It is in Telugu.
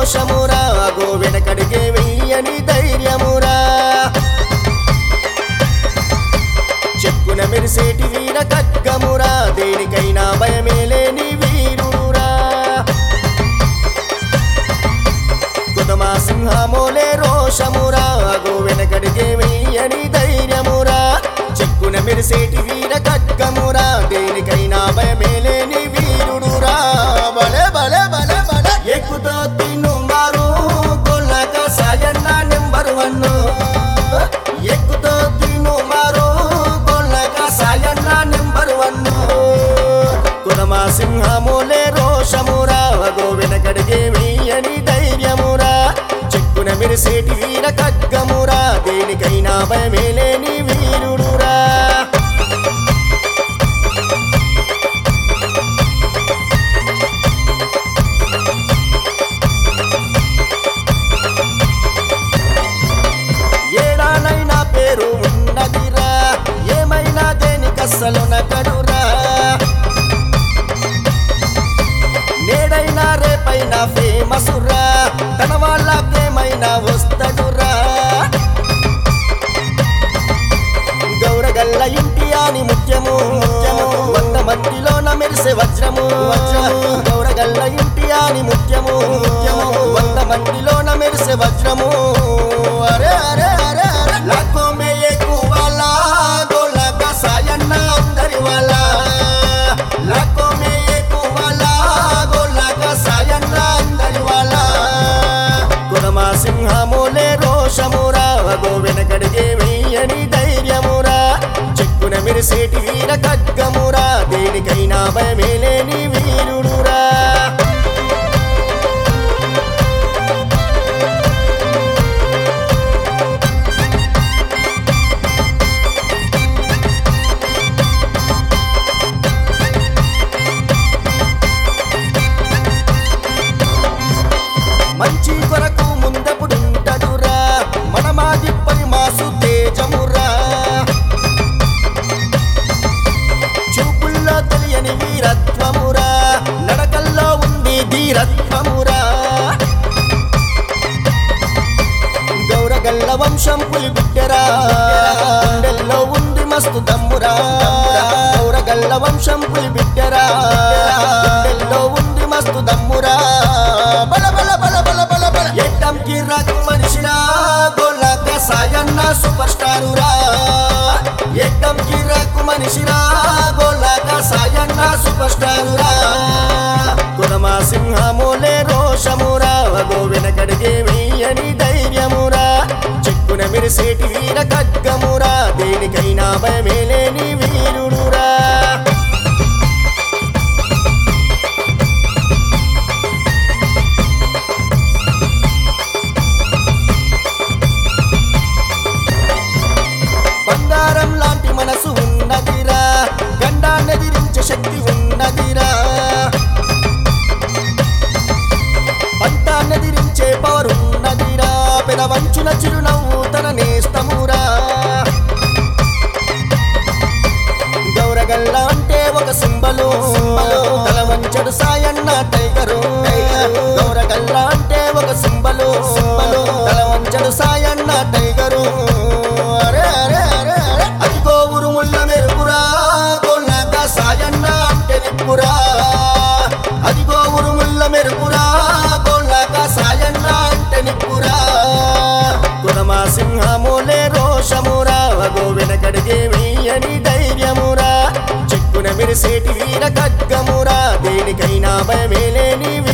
రోషమురా అగో వెనకడిగే వెయ్యని ధైర్యమురా చెక్కున మెరిసేటి వీర ఖడ్గమురా దేనికైనా భయమే లేని వీరుడురా కుదమా సింహమోలే రోషమురా అగో వెనకడిగే వెయ్యని ధైర్యమురా చెక్కున మెరిసేటి వీర ఖడ్గమురా దేనికైనా భయమే లేని వీరుడురా బలే బలే బలే బలే ఎక్కుతో తిన్ను మారు కొల్లక సాయన్న నెంబర్ వన్ ఎక్కుతో తిన్ను మారు కొల్లక సాయన్న నెంబర్ వన్ కులమా సింహములే రోషమురా అగో వెనకడిగే వెయ్యని ధైర్యమురా చెక్కున మెరిసేటి వీర ఖడ్గమురా దేనికైనా భయమే లేని వీరుడురా ఏడానైనా పేరు ఉన్నదిరా ఏమైనా దేనికస్సలు నకడురా నేడైనా రేపైనా ఫేమస్ రా తన వాళ్ళకేమైనా వస్తడురా గౌరగల్ల ఇంటి అని ముత్యము ముత్యము వంద మందిలోన మెరిసే వజ్రము వజ్రము గౌరగల్ల ఇంటి అని ముత్యము ముత్యము వంద మందిలోన మెరిసే వజ్రము అరే అరే అరే అరే లాఖో మే ఏకు వాలా గోలక సాయన్న అందరి వాలా లాఖో మే ఏకు వాలా గోలక సాయన్న అందరి వాలా కులమా సింహములే రోషమురా అగో వెనకడిగే వెయ్యని ధైర్యమురా చెక్కున మెరిసేటి వీర ఖడ్గమురా దేనికైనా భయమే లేని వీరుడురా మంచి కొరకు ముందపుడుంటడురా మనమాదిప్పని మాసు తేజమురా చూపుల్లో తెలియని వీరత్వమురా నడకల్లో ఉంది ధీరత్వమురా గౌరగల్ల వంశం పులి బిడ్డరా గుండెల్లో ఉంది మస్తు దమ్మురా గౌరగల్ల వంశం పులి బిడ్డరా గుండెల్లో ఉంది మస్తు దమ్మురా బల బల బల బల బల బల ఎట్టం కిరాకు మనిషిరా గొల్లక సాయన్న సూపర్ స్టారురా ఎట్టం కిరాకు మనిషిరా గొల్లక సాయన్న సూపర్ స్టారురా కులమా సింహములే రోషమురా అగో వెనకడిగే వెయ్యని ధైర్యమురా చెక్కున మెరిసేటి వీర ఖడ్గమురా దేనికైనా భయమే లేని వీరుడురా బంగారం లాంటి మనసు ఉన్నదిరా గండాన్నెదిరించే శక్తి ఉన్నదిరా పంటాన్నెదిరించే పవర్ ఉన్నదిరా పెదవంచున చిరునవ్వు తన నేస్తమురా గౌరగల్ల అంటే ఒక సింబలు తల వంచడు సాయన్న టైగరు గౌరగల్ల అంటే ఒక సింబలు తల వంచడు సాయన్న టైగరు అరే అరే అరే అరే అదిగో ఉరుముళ్ళ మెరుపురా కొన్నాక సాయన్న అంటే నిప్పురా అదిగో ఉరుముళ్ళ మెరుపురా కొన్నాక సాయన్న అంటే నిప్పురా కులమా సింహములే రోషమురా అగో వెనకడిగే వెయ్యని ధైర్యమురా చెక్కున మెరిసేటి వీర ఖడ్గమురా దేనికైనా భయమే లేని